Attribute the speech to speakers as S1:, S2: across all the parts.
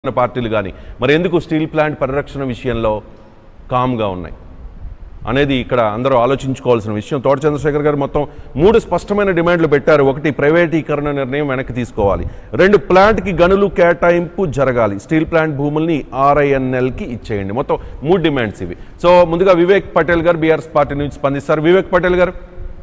S1: ఉన్న పార్టీలు కానీ మరి ఎందుకు స్టీల్ ప్లాంట్ పరిరక్షణ విషయంలో కామ్గా ఉన్నాయి అనేది ఇక్కడ అందరూ ఆలోచించుకోవాల్సిన విషయం తోట చంద్రశేఖర్ గారు మొత్తం మూడు స్పష్టమైన డిమాండ్లు పెట్టారు ఒకటి ప్రైవేటీకరణ నిర్ణయం వెనక్కి తీసుకోవాలి రెండు ప్లాంట్కి గనులు కేటాయింపు జరగాలి స్టీల్ ప్లాంట్ భూముల్ని ఆర్ఐఎన్ఎల్కి ఇచ్చేయండి మొత్తం మూడు డిమాండ్స్ ఇవి సో ముందుగా వివేక్ పటేల్ గారు బీఆర్ఎస్ పార్టీ నుంచి స్పందిస్తారు వివేక్ పటేల్ గారు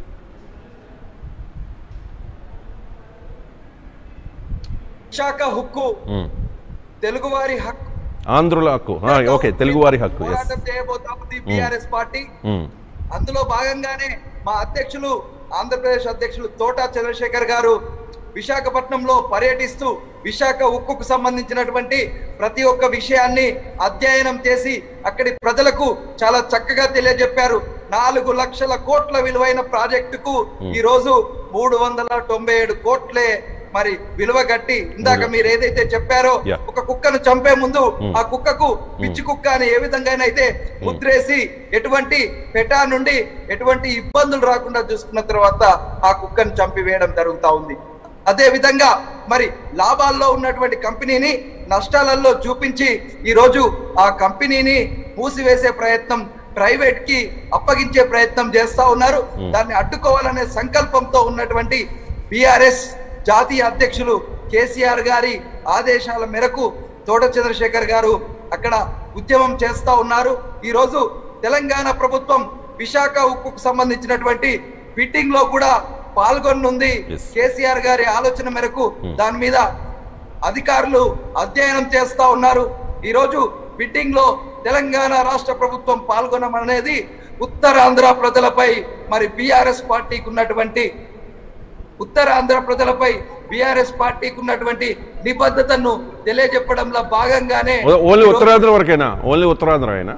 S2: విశాఖ హక్కు
S1: ఉమ్.
S2: తెలుగువారి హక్కు
S1: ఆంధ్రుల హక్కు ఆ, ఓకే తెలుగువారి హక్కు ఎస్
S2: పోరాటం చేయబోతా ఉంది బీఆర్ఎస్ పార్టీ
S1: ఉమ్.
S2: అందులో భాగంగానే మా అధ్యక్షులు ఆంధ్రప్రదేశ్ అధ్యక్షులు తోటా చంద్రశేఖర్ గారు విశాఖపట్నంలో పర్యటిస్తూ విశాఖ ఉక్కుకు సంబంధించినటువంటి ప్రతి ఒక్క విషయాన్ని అధ్యయనం చేసి అక్కడి ప్రజలకు చాలా చక్కగా తెలియజెప్పారు నాలుగు లక్షల కోట్ల విలువైన ప్రాజెక్టుకు ఈ రోజు మూడు వందల తొంభై ఏడు కోట్లే మరి విలువ కట్టి ఇందాక మీరు ఏదైతే చెప్పారో
S1: Yeah.
S2: ఒక కుక్కను చంపే ముందు ఆ కుక్కకు పిచ్చి కుక్క అని ఏ విధంగానైతే ముద్రేసి ఎటువంటి పెటా నుండి ఎటువంటి ఇబ్బందులు రాకుండా చూసుకున్న తర్వాత ఆ కుక్కను చంపివేయడం జరుగుతా ఉంది అదే విధంగా మరి లాభాల్లో ఉన్నటువంటి కంపెనీని నష్టాలలో చూపించి ఈ రోజు ఆ కంపెనీని మూసివేసే ప్రయత్నం ప్రైవేట్ కి అప్పగించే ప్రయత్నం చేస్తా ఉన్నారు దాన్ని అడ్డుకోవాలనే సంకల్పంతో ఉన్నటువంటి బిఆర్ఎస్ జాతీయ అధ్యక్షులు కేసీఆర్ గారి ఆదేశాల మేరకు తోట చంద్రశేఖర్ గారు అక్కడ ఉద్యమం చేస్తా ఉన్నారు ఈ రోజు తెలంగాణ ప్రభుత్వం విశాఖ ఉక్కుకు సంబంధించినటువంటి బిడ్డింగ్ లో కూడా పాల్గొనుంది
S1: Yes.
S2: కేసీఆర్ గారి ఆలోచన మేరకు దాని మీద అధికారులు అధ్యయనం చేస్తా ఉన్నారు ఈ రోజు బిడ్డింగ్ లో తెలంగాణ రాష్ట్ర ప్రభుత్వం పాల్గొనమనేది ఉత్తరాంధ్ర ప్రజలపై మరి బీఆర్ఎస్ పార్టీకి ఉన్నటువంటి ఉత్తరాంధ్ర ప్రజలపై బీఆర్ఎస్ పార్టీకి ఉన్నటువంటి నిబద్ధతను తెలియజెప్పడంలో భాగంగానే
S1: ఓన్లీ ఉత్తరాంధ్ర వరకేనా ఓన్లీ ఉత్తరాంధ్రవేనా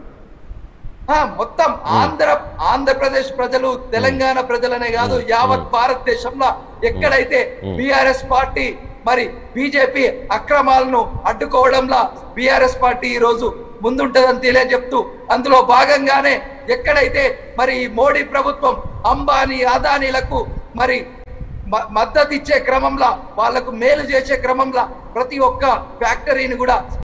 S2: ఆ, మొత్తం ఆంధ్ర ఆంధ్రప్రదేశ్ ప్రజలు తెలంగాణ ప్రజలనే కాదు యావత్ భారతదేశంలో ఎక్కడైతే బిఆర్ఎస్ పార్టీ మరి బీజేపీ అక్రమాలను అడ్డుకోవడంలో బిఆర్ఎస్ పార్టీ ఈ రోజు ముందుంటదని తెలియజెప్తూ అందులో భాగంగానే ఎక్కడైతే మరి ఈ మోడీ ప్రభుత్వం అంబానీ అదానీలకు మరి మ- మద్దతు ఇచ్చే క్రమంలో వాళ్లకు మేలు చేసే క్రమంలో ప్రతి ఒక్క ఫ్యాక్టరీని కూడా